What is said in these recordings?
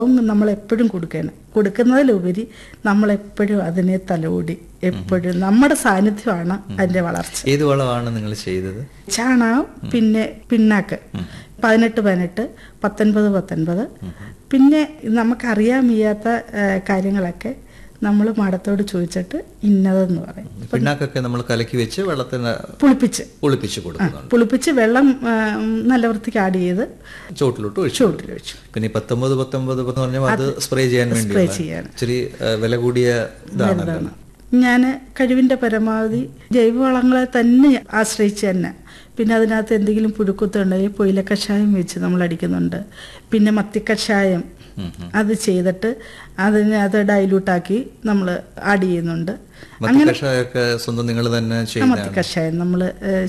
നമ്മളെപ്പോഴും കൊടുക്കണം കൊടുക്കുന്നതിലുപരി നമ്മളെപ്പോഴും അതിനെ തലോടി എപ്പോഴും നമ്മുടെ സാന്നിധ്യമാണ് അതിന്റെ വളർച്ച ഏത് വളമാണ് നിങ്ങൾ ചെയ്തത് ചാണകം പിന്നെ പിണ്ണാക്ക് പതിനെട്ട് പതിനെട്ട് പത്തൊൻപത് പത്തൊൻപത് പിന്നെ നമുക്കറിയാൻ വയ്യാത്ത ആ, കാര്യങ്ങളൊക്കെ നമ്മൾ മാഡത്തോട് ചോദിച്ചിട്ട് ഇന്നതെന്ന് പറയും പിണ്ണാക്കൊക്കെ നമ്മൾ കലക്കി വെച്ച് വെള്ളത്തിന് പുളിപ്പിച്ച് ഒളിപ്പിച്ച് കൊടുക്കുന്നുണ്ട് പുളിപ്പിച്ച് വെള്ളം ആ, നല്ല വൃത്തിക്ക് ആഡ് ചെയ്ത് ചോട്ടിലോട്ട് ഒഴിച്ചു ചുവട്ടിൽ വെച്ചു പിന്നെ ഈ പത്തൊമ്പത് പത്തൊമ്പത് എന്ന് പറഞ്ഞാൽ അത് സ്പ്രേ ചെയ്യാൻ വേണ്ടി സ്പ്രേ ചെയ്യാൻ ഇച്ചിരി ആ, വില കൂടിയ ഇതാണല്ലോ ഞാൻ കഴിവിൻ്റെ പരമാവധി ജൈവവളങ്ങളെ തന്നെ ആശ്രയിച്ച് തന്നെ പിന്നെ അതിനകത്ത് എന്തെങ്കിലും പുഴുക്കുത്തുണ്ടെങ്കിൽ പൊയില കഷായം വെച്ച് നമ്മൾ അടിക്കുന്നുണ്ട് പിന്നെ മത്തിക്കഷായം അത് ചെയ്തിട്ട് അതിനകത്ത് ഡൈലൂട്ടാക്കി നമ്മൾ ആഡ് ചെയ്യുന്നുണ്ട് മത്തി കഷായമൊക്കെ സ്വന്തം നിങ്ങൾ തന്നെ ചെയ്യുന്ന മത്തി കഷായം നമ്മൾ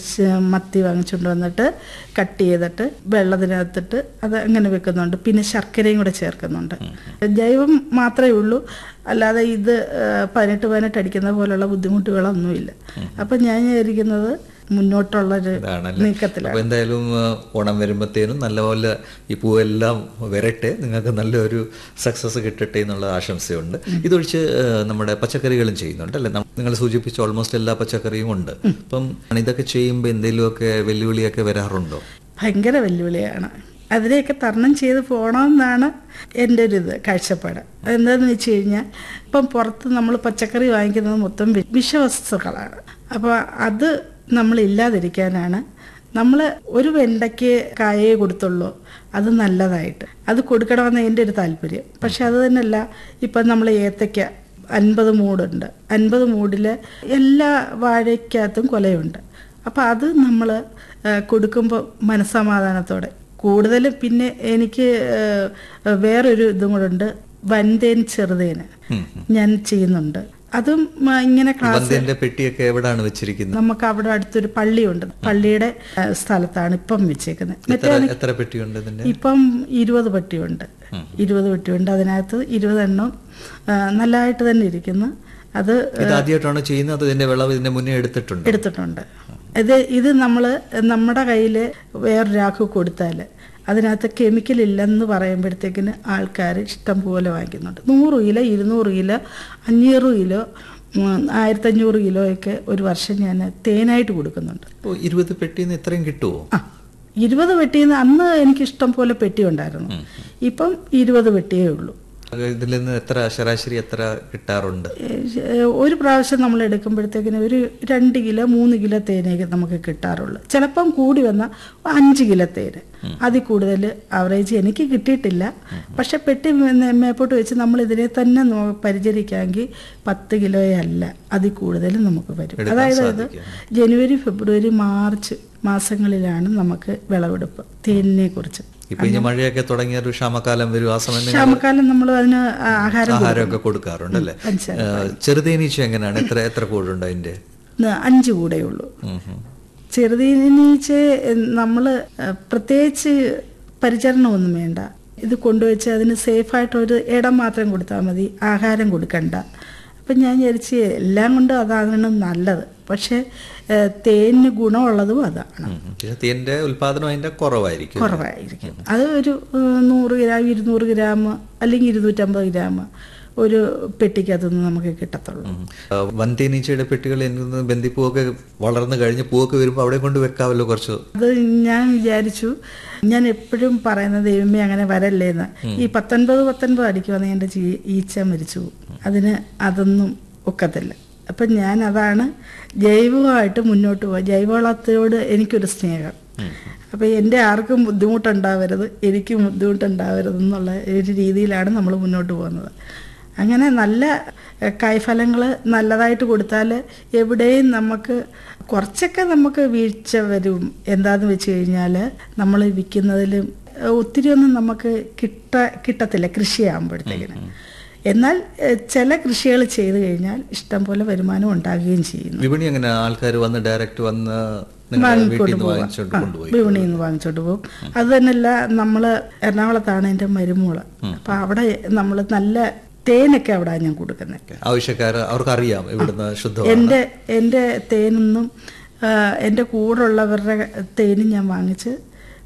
മത്തി വാങ്ങിച്ചുകൊണ്ട് വന്നിട്ട് കട്ട് ചെയ്തിട്ട് വെള്ളത്തിനകത്തിട്ട് അത് അങ്ങനെ വെക്കുന്നുണ്ട് പിന്നെ ശർക്കരയും കൂടെ ചേർക്കുന്നുണ്ട് ജൈവം മാത്രമേ ഉള്ളൂ അല്ലാതെ ഇത് ഏ, പതിനെട്ട് പതിനെട്ട് അടിക്കുന്ന പോലുള്ള ബുദ്ധിമുട്ടുകളൊന്നുമില്ല അപ്പം ഞാൻ വിചാരിക്കുന്നത് മുന്നോട്ടുള്ളൊരു ഇതാണല്ലേ നീക്കത്തിലാണ് അപ്പൊ എന്തായാലും ആ, ഓണം വരുമ്പത്തേനും നല്ലപോലെ ഈ പൂവെല്ലാം വരട്ടെ നിങ്ങൾക്ക് നല്ലൊരു സക്സസ് കിട്ടട്ടെ എന്നുള്ള ആശംസയുണ്ട് ഇതൊഴിച്ച് ആ, നമ്മുടെ പച്ചക്കറികളും ചെയ്യുന്നുണ്ട് അല്ലേ നിങ്ങൾ സൂചിപ്പിച്ച ഓൾമോസ്റ്റ് എല്ലാ പച്ചക്കറിയും ഉണ്ട് അപ്പം ഇതൊക്കെ ചെയ്യുമ്പോൾ എന്തെങ്കിലുമൊക്കെ വെല്ലുവിളിയൊക്കെ വരാറുണ്ടോ ഭയങ്കര വെല്ലുവിളിയാണ് അതിനെയൊക്കെ തരണം ചെയ്ത് പോകണമെന്നാണ് എൻ്റെ ഒരു ഇത് കാഴ്ചപ്പാട് എന്താണെന്ന് വെച്ച് കഴിഞ്ഞാൽ ഇപ്പം പുറത്ത് നമ്മൾ പച്ചക്കറി വാങ്ങിക്കുന്നത് മൊത്തം വി- വിഷവസ്തുക്കളാണ് അപ്പോൾ അത് നമ്മൾ ഇല്ലാതിരിക്കാനാണ് നമ്മൾ ഒരു വെണ്ടയ്ക്ക് കായേ കൊടുത്തുള്ളൂ അത് നല്ലതായിട്ട് അത് കൊടുക്കണമെന്ന് എൻ്റെ ഒരു താല്പര്യം പക്ഷെ അത് തന്നെയല്ല ഇപ്പം നമ്മൾ ഏത്തയ്ക്ക അൻപത് മൂടുണ്ട് അൻപത് മൂടിൽ എല്ലാ വാഴയ്ക്കകത്തും കൊലയുണ്ട് അപ്പോൾ അത് നമ്മൾ കൊടുക്കുമ്പോൾ മനസ്സമാധാനത്തോടെ കൂടുതലും പിന്നെ എനിക്ക് ഏഹ്, വേറൊരു ഇതും കൂടെ ഉണ്ട് വൻതേൻ ചെറുതേന് ഞാൻ ചെയ്യുന്നുണ്ട് അതും ആ, ഇങ്ങനെ ക്ലാസ് ബന്ധിന്റെ പെട്ടിയൊക്കെ എവിടാണ് വെച്ചിരിക്കുന്നത് നമുക്ക് അവിടെ അടുത്തൊരു പള്ളിയുണ്ട് പള്ളിയുടെ ആ, സ്ഥലത്താണ് ഇപ്പം വെച്ചേക്കുന്നത് എത്ര എത്ര പെട്ടിയുണ്ട് ഇതിന്റെ ഇപ്പം ഇരുപത് പെട്ടിയുണ്ട് ഇരുപത് പെട്ടിയുണ്ട് അതിനകത്ത് ഇരുപതെണ്ണം ആ, നല്ലതായിട്ട് തന്നെ ഇരിക്കുന്നു അത് ഇത് ആദ്യമായിട്ടാണ് ചെയ്യുന്നത് അത് ഇതിന്റെ വിളവ് ഇതിന്റെ മുന്നേ എടുത്തിട്ടുണ്ട് എടുത്തിട്ടുണ്ട് ഇത് ഇത് നമ്മൾ നമ്മുടെ കയ്യിൽ വേറൊരാൾക്ക് കൊടുത്താൽ അതിനകത്ത് കെമിക്കൽ ഇല്ലെന്ന് പറയുമ്പോഴത്തേക്കിന് ആൾക്കാർ ഇഷ്ടം പോലെ വാങ്ങിക്കുന്നുണ്ട് നൂറ് കിലോ ഇരുന്നൂറ് കിലോ അഞ്ഞൂറ് കിലോ ഉം, ആയിരത്തഞ്ഞൂറ് കിലോ ഒക്കെ ഒരു വർഷം ഞാൻ തേനായിട്ട് കൊടുക്കുന്നുണ്ട് ഓ, ഇരുപത് പെട്ടിന്ന് ഇത്രയും കിട്ടുമോ ആ ഇരുപത് പെട്ടിയിൽ നിന്ന് അന്ന് എനിക്ക് ഇഷ്ടം പോലെ പെട്ടി ഉണ്ടായിരുന്നു ഇപ്പം ഇരുപത് പെട്ടിയേ ഉള്ളൂ ഇതിൽ നിന്ന് എത്ര ശരാശരി എത്ര കിട്ടാറുണ്ട് ഏഹ് ഒരു പ്രാവശ്യം നമ്മൾ എടുക്കുമ്പോഴത്തേക്കിന് ഒരു രണ്ട് കിലോ മൂന്ന് കിലോ തേനൊക്കെ നമുക്ക് കിട്ടാറുള്ളൂ ചിലപ്പം കൂടി വന്ന അഞ്ച് കിലോ തേന് അതിൽ കൂടുതൽ ആവറേജ് എനിക്ക് കിട്ടിയിട്ടില്ല പക്ഷെ പെട്ടി മേ- മേപ്പോട്ട് വെച്ച് നമ്മൾ ഇതിനെ തന്നെ നോ- പരിചരിക്കാമെങ്കിൽ പത്ത് കിലോയല്ല അതിൽ കൂടുതൽ നമുക്ക് വരും എടുക്കാൻ അതായത് ഇത് സാധിക്കും. ജനുവരി ഫെബ്രുവരി മാർച്ച് മാസങ്ങളിലാണ് നമുക്ക് വിളവെടുപ്പ് തേനിനെ കുറിച്ച് ഇപ്പൊ ഇനി മഴയൊക്കെ തുടങ്ങിയ ഒരു ക്ഷാമകാലം വരും ആ സമയം നിങ്ങൾ ക്ഷാമക്കാലം നമ്മൾ അതിന് ആഹാരം ആഹാരമൊക്കെ കൊടുക്കാറുണ്ട് അല്ലേ പഞ്ചസാര. ചെറുതേനീച്ച എങ്ങനെയാണ് എത്ര എത്ര കൂടുണ്ട് അതിന്റെ ന- അഞ്ച് കൂടെയുള്ളൂ ഉം ഉം. ചെറുതീനീച്ച് നമ്മൾ പ്രത്യേകിച്ച് പരിചരണമൊന്നും വേണ്ട ഇത് കൊണ്ടുവച്ച് അതിന് സേഫായിട്ടൊരു ഇടം മാത്രം കൊടുത്താൽ മതി ആഹാരം കൊടുക്കണ്ട അപ്പം ഞാൻ വിചാരിച്ച് എല്ലാം കൊണ്ടും അതാണ് നല്ലത് പക്ഷേ ഏഹ്, തേനിന് ഗുണമുള്ളതും അതാണ് ഉം ഉം. പക്ഷെ തേന്റെ ഉൽപാദനം അതിന്റെ കുറവായിരിക്കും കുറവായിരിക്കും അത് ഒരു ഏഹ്, നൂറ് ഗ്രാം ഇരുന്നൂറ് ഗ്രാം അല്ലെങ്കിൽ ഇരുന്നൂറ്റമ്പത് ഗ്രാം ഒരു പെട്ടിക്കകത്തുനിന്ന് നമുക്ക് കിട്ടത്തുള്ളൂ ഉം. ആ, വൻതേനീച്ചയുടെ പെട്ടികൾ എനിക്ക് തോന്നുന്നു ബന്ദിപ്പൂവൊക്കെ വളർന്നു കഴിഞ്ഞ് പൂവൊക്കെ വരുമ്പോൾ അവിടെ കൊണ്ട് വെക്കാമല്ലോ കുറച്ച് അത് ഞാൻ വിചാരിച്ചു ഞാൻ എപ്പോഴും പറയുന്നത് ദൈവമേ അങ്ങനെ വരല്ലേന്ന് ഈ പത്തൊൻപത് പത്തൊൻപത് അടിക്കുവാന്ന് എൻ്റെ ചീ- ഈച്ച മരിച്ചു പോകും. അതിന് അതൊന്നും ഒക്കത്തില്ല അപ്പം ഞാൻ അതാണ് ജൈവമായിട്ട് മുന്നോട്ട് പോവുക ജൈവവളത്തോട് എനിക്കൊരു സ്നേഹം അപ്പം എൻ്റെ ആർക്കും ബുദ്ധിമുട്ടുണ്ടാവരുത് എനിക്കും ബുദ്ധിമുട്ടുണ്ടാവരുത് എന്നുള്ള ഒരു രീതിയിലാണ് നമ്മൾ മുന്നോട്ട് പോകുന്നത് അങ്ങനെ നല്ല എഹ്, കായ്ഫലങ്ങൾ നല്ലതായിട്ട് കൊടുത്താൽ എവിടെയും നമുക്ക് കുറച്ചൊക്കെ നമുക്ക് വീഴ്ച വരും എന്താന്ന് വെച്ച് കഴിഞ്ഞാൽ നമ്മൾ വിൽക്കുന്നതിലും എഹ്, ഒത്തിരി ഒന്നും നമുക്ക് കിട്ട കിട്ടത്തില്ല കൃഷിയാകുമ്പോഴത്തേക്കിന് എന്നാൽ എഹ്, ചില കൃഷികൾ ചെയ്തു കഴിഞ്ഞാൽ ഇഷ്ടം പോലെ വരുമാനം ഉണ്ടാകുകയും ചെയ്യുന്നു വിപണി എങ്ങനെ ആൾക്കാർ വന്ന് ഡയറക്റ്റ് വന്ന് നിങ്ങളുടെ വീട്ടിൽ നിന്ന് വാങ്ങിച്ചോണ്ട് കൊണ്ടുപോയി വിപണിയിൽ നിന്ന് വാങ്ങിച്ചോണ്ട് പോകും അത് തന്നെയല്ല നമ്മൾ എറണാകുളത്താണ് എൻ്റെ മരുമോള് അപ്പം അവിടെ നമ്മൾ നല്ല തേനൊക്കെ അവിടെ ഞാൻ കൊടുക്കുന്നത് ആവശ്യക്കാർ അവർക്കറിയാം ഇവിടുന്ന് ശുദ്ധമാണ് എൻ്റെ എൻ്റെ തേനൊന്നും ആ, എൻ്റെ കൂടെ ഉള്ളവരുടെ തേനും ഞാൻ വാങ്ങിച്ച്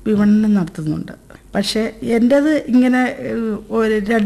വിപണനം നടത്തുന്നുണ്ട് പക്ഷേ എൻ്റേത് ഇങ്ങനെ ഏഹ്, ഒരു രണ്ട്